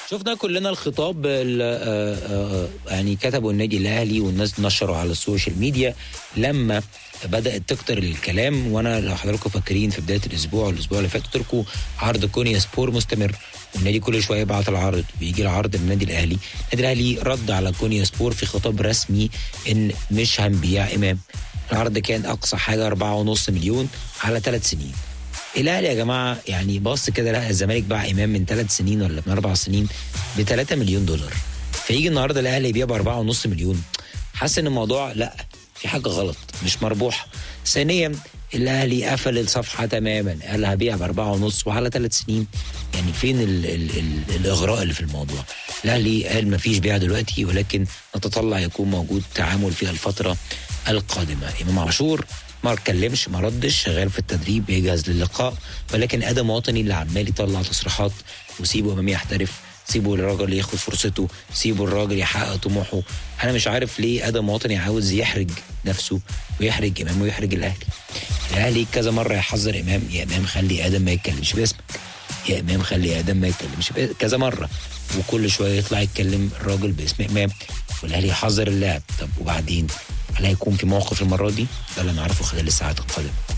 شفنا كلنا الخطاب ال- آه، آه، يعني كتبوا النادي الاهلي والناس نشروا على السوشيال ميديا لما بدات تكتر الكلام وانا لو حضراتكم فاكرين في بدايه الاسبوع والاسبوع اللي فات قلت لكم عرض كونيا سبور مستمر والنادي كل شويه يبعت العرض ويجي العرض للنادي الاهلي النادي الاهلي رد على كونيا سبور في خطاب رسمي ان مش هنبيع امام العرض كان اقصى حاجه 4.5 مليون على ثلاث سنين الاهلي يا جماعه يعني بص كده لا الزمالك باع امام من ثلاث سنين ولا من اربع سنين ب 3 مليون دولار فيجي النهارده الاهلي يبيع ب 4.5 مليون حاسس ان الموضوع لا في حاجه غلط مش مربوحه ثانيا الاهلي قفل الصفحه تماما قال هبيع باربعه ونص وعلى ثلاث سنين يعني فين ال ال ال الاغراء اللي في الموضوع الاهلي قال ما فيش بيع دلوقتي ولكن نتطلع يكون موجود تعامل في الفتره القادمه امام عاشور ما اتكلمش ما ردش شغال في التدريب بيجهز للقاء ولكن ادم وطني اللي عمال يطلع تصريحات وسيبه امام يحترف سيبوا الراجل ياخد فرصته سيبوا الراجل يحقق طموحه انا مش عارف ليه ادم وطني عاوز يحرج نفسه ويحرج امام ويحرج الاهلي الاهلي كذا مره يحذر امام يا امام خلي ادم ما يتكلمش باسمك يا امام خلي ادم ما يتكلمش باسمك. كذا مره وكل شويه يطلع يتكلم الراجل باسم امام والاهلي يحذر اللاعب طب وبعدين هل هيكون في موقف المره دي ده اللي نعرفه خلال الساعات القادمه